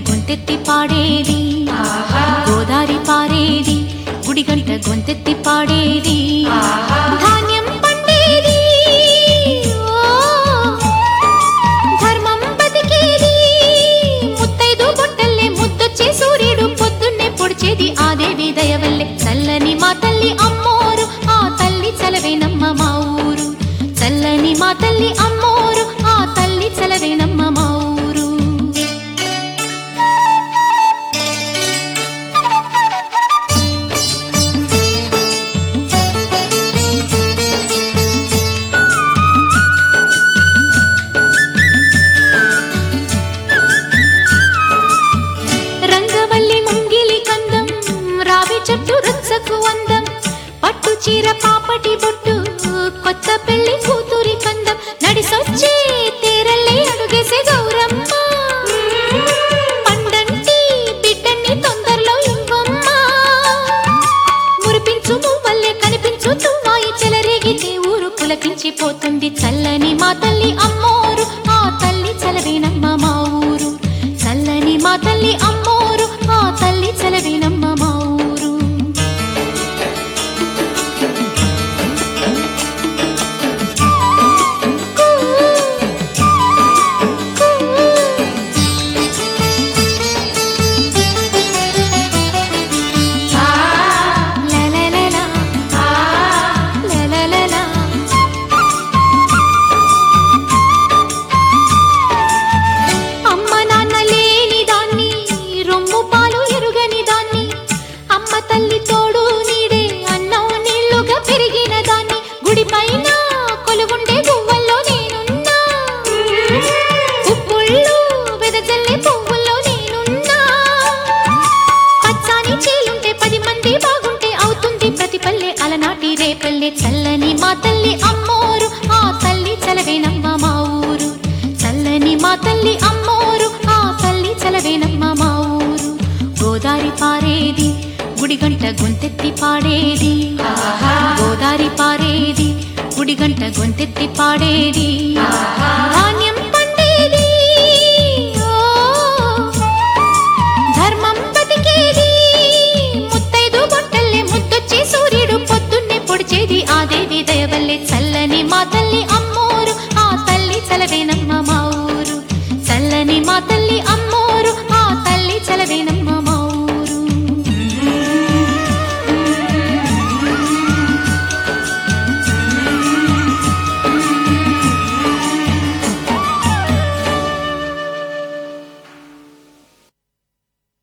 గొంతెత్తి పాడేది గోదారి పారేది గుడిగంట గొంతెత్తి పాడేది ధాన్యం పండేది ఓ, ధర్మం బతికేది ముత్తైదు బొట్టల్లే ముద్దొచ్చే సూర్యుడు పొద్దున్నే పొడిచేది ఆ దేవి దయవల్లే చల్లని మా తల్లి అమ్మోరు ఆ తల్లి చలవేనమ్మ మా ఊరు చల్లని మా తల్లి అమ్మోరు ఆ తల్లి చలవేనమ్మ మా ఊరు రంగవల్లి ముంగిలి కందం రావి చెట్టు రుచ్చకు అందం పట్టు చీర పాపటి బొట్టు కొత్త పెళ్లి కూతురి కందం నడిసొచ్చే తేరల్లే అడుగేసే గౌరమ్మ పండంటి బిడ్డన్ని తొందరలో ఇవ్వమ్మ మురిపించు నువ్వల్లే కనిపించు తుమ్మాయి చెలరేగితే ఊరు పులకించిపోతుంది చల్లని మా తల్లి అమ్మోరు ఆ తల్లి చలవేనమ్మ మా ఊరు చల్లని మా తల్లి అమ్మోరు ఆ తల్లి చలవేనమ్మ మా ఊరు లా లా లా లా. లా లా లా లా. అమ్మ నాన్న లేని దాన్ని రొమ్ము పాలు ఎరుగని దాన్ని అమ్మ తల్లి తోడు నీడే అన్నం నీళ్లుగా పెరిగిన దాన్ని గుడి పైన కొలుగుండే గువ్వల్లో నేనున్నా ఉప్పుళ్ళు వెదజల్లే పువ్వుల్లో నేనున్నా పచ్చాని చీలుంటే పది మంది బాగుంటే అవుతుంది ప్రతి పల్లె అలనాటి రేపల్లె చల్లని మా తల్లి అమ్మోరు ఆ తల్లి చలవేనమ్మ మా ఊరు చల్లని మా తల్లి అమ్మోరు ఆ తల్లి చలవేనమ్మ మా ఊరు గోదారి పారేది గుడిగంట గొంతెత్తి పాడేది గోదారి పారేది గుడిగంట గొంతెత్తి పాడేది ధాన్యం పండేది ఓ ధర్మం బతికేది ముత్తైదు బొట్టల్లే ముద్దొచ్చే సూర్యుడు పొద్దున్నే పొడిచేది ఆ దేవి దయవల్లే చల్లని మా తల్లి అమ్మ